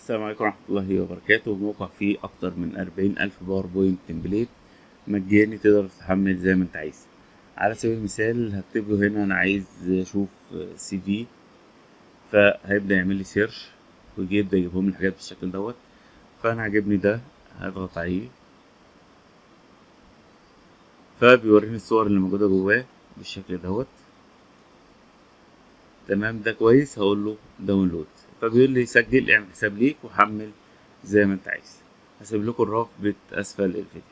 السلام عليكم ورحمة الله وبركاته موقع فيه أكتر من أربعين ألف باوربوينت تمبليت مجاني تقدر تحمل زي ما أنت عايز على سبيل المثال هكتب له هنا أنا عايز أشوف سي في فهيبدأ يعمل لي سيرش ويجي يبدأ يجيبهم لي حاجات بالشكل دوت فأنا عاجبني ده هضغط عليه فبيوريني الصور اللي موجودة جواه بالشكل دوت تمام ده كويس هقول له داونلود فبيقول لي سجل اعمل حساب ليك وحمل زي ما انت عايز هسيب لكم الرابط اسفل الفيديو